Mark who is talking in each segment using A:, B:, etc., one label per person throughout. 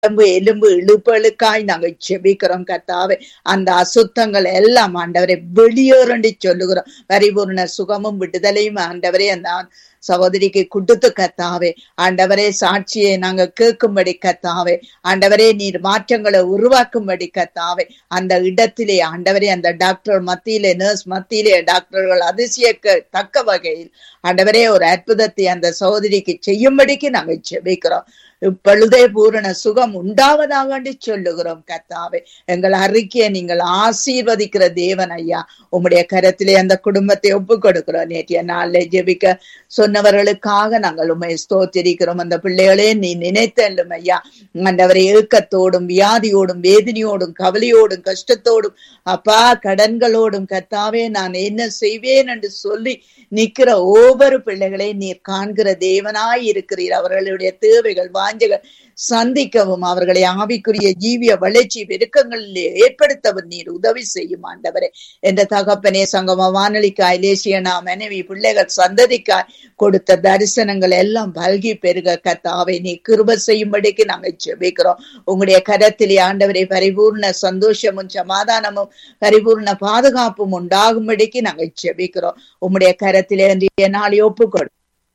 A: எலும்பு எலும்பு இழுப்பழுக்காய் நாங்க செபிக்கிறோம் கத்தாவே அந்த அசுத்தங்கள் எல்லாம் ஆண்டவரை வெளியேறண்டி சொல்லுகிறோம் பரிபூர்ண சுகமும் விடுதலையும் ஆண்டவரே அந்த சகோதரிக்கு கொடுத்து கத்தாவே ஆண்டவரே சாட்சியை நாங்க கேட்கும்படி கத்தாவே ஆண்டவரே நீர் மாற்றங்களை உருவாக்கும்படி கத்தாவே அந்த இடத்திலே ஆண்டவரே அந்த டாக்டர் மத்தியிலே நர்ஸ் மத்தியிலே டாக்டர்கள் அதிசயக்க தக்க வகையில் ஆண்டவரே ஒரு அற்புதத்தை அந்த சகோதரிக்கு செய்யும்படிக்கு நாங்க செபிக்கிறோம் இப்பொழுதே பூரண சுகம் உண்டாவதாக சொல்லுகிறோம் கத்தாவே எங்கள் அறிக்கையை நீங்கள் ஆசீர்வதிக்கிற தேவன் ஐயா உம்முடைய கரத்திலே அந்த குடும்பத்தை ஒப்பு கொடுக்கிறோம் நேற்றைய நாளிலே ஜெபிக்க சொன்னவர்களுக்காக நாங்கள் உண்மை ஸ்தோத்திரிக்கிறோம் அந்த பிள்ளைகளே நீ நினைத்தல்லும் ஐயா ஆண்டவரை ஏக்கத்தோடும் வியாதியோடும் வேதனையோடும் கவலையோடும் கஷ்டத்தோடும் அப்பா கடன்களோடும் கத்தாவே நான் என்ன செய்வேன் என்று சொல்லி நிக்கிற ஒவ்வொரு பிள்ளைகளை நீர் காண்கிற தேவனாய் இருக்கிறீர் அவர்களுடைய தேவைகள் வாஞ்சைகள் சந்திக்கவும் அவர்களை ஆவிக்குரிய ஜீவிய வளர்ச்சி பெருக்கங்களிலே ஏற்படுத்தவும் நீர் உதவி செய்யும் ஆண்டவரே என்ற தகப்பனே சங்கம வானொலிக்காய் லேசியனா மனைவி பிள்ளைகள் சந்ததிக்காய் கொடுத்த தரிசனங்கள் எல்லாம் பல்கி பெருக கத்தாவை நீ கிருப செய்யும்படிக்கு நாங்கள் ஜெபிக்கிறோம் உங்களுடைய கரத்திலே ஆண்டவரை பரிபூர்ண சந்தோஷமும் சமாதானமும் பரிபூர்ண பாதுகாப்பும் உண்டாகும்படிக்கு நாங்கள் ஜெபிக்கிறோம் உம்முடைய கரத்திலே இன்றைய நாளை ஒப்புக்கொடு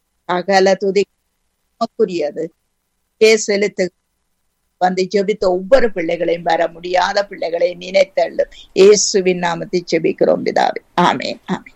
A: அகல துதிக்குரியது செலுத்து வந்து ஜெபித்த ஒவ்வொரு பிள்ளைகளையும் வர முடியாத பிள்ளைகளை நினைத்தள்ளும் இயேசுவின் நாமத்தை ஜெபிக்கிறோம் பிதாவே ஆமேன் ஆமேன்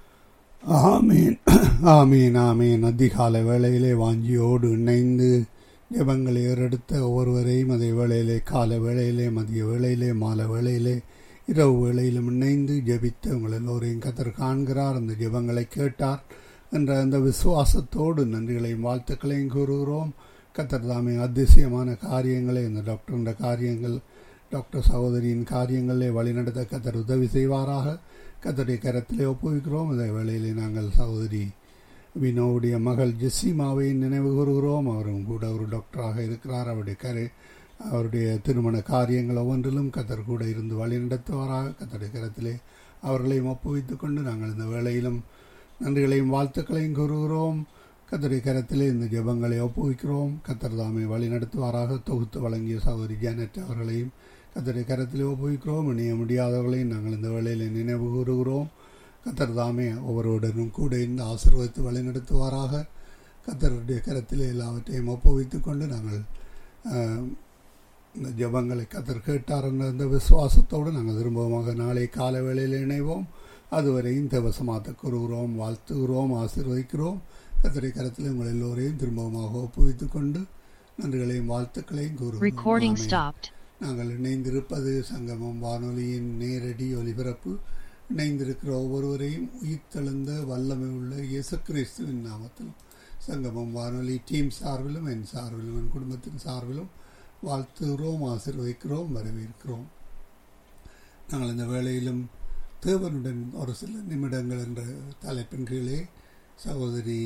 B: ஆமீன் ஆமீன் ஆமீன் அதிகாலை வேளையிலே வாஞ்சியோடு இணைந்து ஜெபங்களை ஏறெடுத்த ஒவ்வொருவரையும் அதே வேளையிலே கால வேளையிலே மதிய வேளையிலே மாலை வேளையிலே இரவு வேளையிலும் இணைந்து ஜெபித்த உங்கள் எல்லோரையும் கத்தர் காண்கிறார் அந்த ஜெபங்களை கேட்டார் என்ற அந்த விசுவாசத்தோடு நன்றிகளையும் வாழ்த்துக்களையும் கூறுகிறோம் கத்தர் தாமே அதிசயமான காரியங்களை இந்த டாக்டருடைய காரியங்கள் டாக்டர் சகோதரியின் காரியங்களே வழிநடத்த கத்தர் உதவி செய்வாராக கத்தருடைய கரத்திலே ஒப்புவிக்கிறோம் இந்த வேளையிலே நாங்கள் சகோதரி வினோவுடைய மகள் ஜெஸ்ஸிமாவை நினைவு கூறுகிறோம் அவரும் கூட ஒரு டாக்டராக இருக்கிறார் அவருடைய கரு அவருடைய திருமண காரியங்கள் ஒவ்வொன்றிலும் கத்தர் கூட இருந்து வழிநடத்துவாராக கத்தருடைய கரத்திலே அவர்களையும் ஒப்புவித்துக் கொண்டு நாங்கள் இந்த வேளையிலும் நன்றிகளையும் வாழ்த்துக்களையும் கூறுகிறோம் கத்தருடைய கரத்திலே இந்த ஜெபங்களை ஒப்புவிக்கிறோம் கத்தர் தாமே வழி நடத்துவாராக தொகுத்து வழங்கிய சகோதரி ஜானட் அவர்களையும் கத்தருடைய கரத்திலே ஒப்புவிக்கிறோம் இணைய முடியாதவர்களையும் நாங்கள் இந்த வேளையில் நினைவு கூறுகிறோம் கத்தர் தாமே ஒவ்வொருவருடனும் கூட இருந்து ஆசீர்வதித்து வழி நடத்துவாராக கத்தருடைய கரத்திலே எல்லாவற்றையும் ஒப்புவித்துக் கொண்டு நாங்கள் இந்த ஜபங்களை கத்தர் கேட்டார் என்ற இந்த விசுவாசத்தோடு நாங்கள் திரும்பமாக நாளை கால வேளையில் இணைவோம் அதுவரையும் தேவசமாத்த கூறுகிறோம் வாழ்த்துகிறோம் ஆசீர்வதிக்கிறோம் கத்தரை கரத்தில் உங்கள் எல்லோரையும் திரும்பமாக ஒப்புவித்துக் கொண்டு நன்றிகளையும் வாழ்த்துக்களையும்
C: Recording
B: கூறுகிறோம்
C: stopped.
B: நாங்கள் இணைந்திருப்பது சங்கமம் வானொலியின் நேரடி ஒலிபரப்பு இணைந்திருக்கிற ஒவ்வொருவரையும் உயிர்த்தெழுந்த வல்லமை உள்ள இயேசு கிறிஸ்துவின் நாமத்தில் சங்கமம் வானொலி டீம் சார்பிலும் என் சார்பிலும் என் குடும்பத்தின் சார்பிலும் வாழ்த்துகிறோம் ஆசீர்வதிக்கிறோம் வரவேற்கிறோம் நாங்கள் இந்த வேளையிலும் தேவனுடன் ஒரு சில நிமிடங்கள் என்ற தலைப்பின் கீழே சகோதரி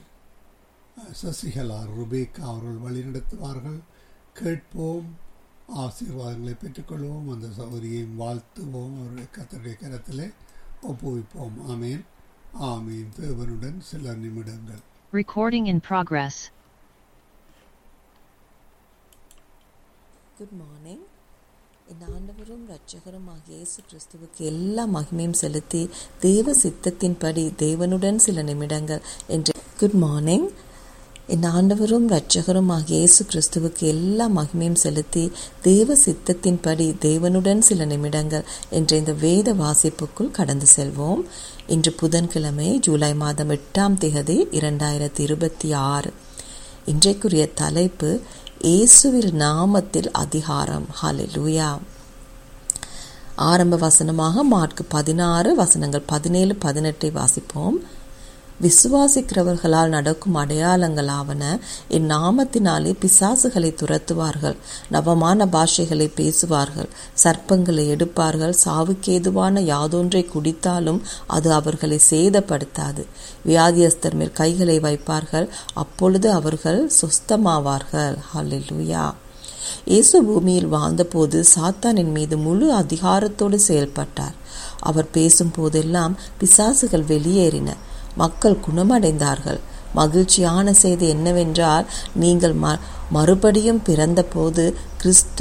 B: சசிகலா ருபேக்கா அவர்கள் வழிநடத்துவார்கள் கேட்போம் ஆசீர்வாதங்களை பெற்றுக்கொள்வோம் அந்த சகோதரியை வாழ்த்துவோம் அவருடைய கத்தருடைய கரத்திலே ஒப்புவிப்போம் ஆமேன் ஆமீன் தேவனுடன் சில நிமிடங்கள்
C: Recording in progress.
D: Good morning என் ஆண்டவரும் இரட்சகரும் ஆகிய இயேசு கிறிஸ்துவுக்கு எல்லா மகிமையும் செலுத்தி தேவ சித்தத்தின்படி தேவனுடன் சில நிமிடங்கள் என்று குட் மார்னிங் என் ஆண்டவரும் இரட்சகரும் ஆகிய இயேசு கிறிஸ்துவுக்கு எல்லா மகிமையும் செலுத்தி தேவ சித்தத்தின்படி தேவனுடன் சில நிமிடங்கள் என்ற இந்த வேத வாசிப்புக்குள் கடந்து செல்வோம் இன்று புதன்கிழமை ஜூலை மாதம் எட்டாம் திகதி இரண்டாயிரத்தி இருபத்தி ஆறு இன்றைக்குரிய தலைப்பு இயேசுவில் நாமத்தில் அதிகாரம் ஹalleluya ஆரம்ப வசனமாக மார்க் பதினாறு வசனங்கள் பதினேழு பதினெட்டை வாசிப்போம் விசுவாசிக்கிறவர்களால் நடக்கும் அடையாளங்களாவன என் நாமத்தினாலே பிசாசுகளை துரத்துவார்கள் நவமான பாஷைகளை பேசுவார்கள் சர்ப்பங்களை எடுப்பார்கள் சாவுக்கேதுவான யாதொன்றை குடித்தாலும் அது அவர்களை சேதப்படுத்தாது வியாதியஸ்தர் மேல் கைகளை வைப்பார்கள் அப்பொழுது அவர்கள் சுஸ்தமாவார்கள் ஹalleluya இயேசு பூமியில் வாழ்ந்தபோது சாத்தானின் மீது முழு அதிகாரத்தோடு செயல்பட்டார் அவர் பேசும் போதெல்லாம் பிசாசுகள் வெளியேறின மக்கள் குணமடைந்தார்கள் மகிழ்ச்சியான செய்தி என்னவென்றால் நீங்கள் ம மறுபடியும் பிறந்தபோது கிறிஸ்து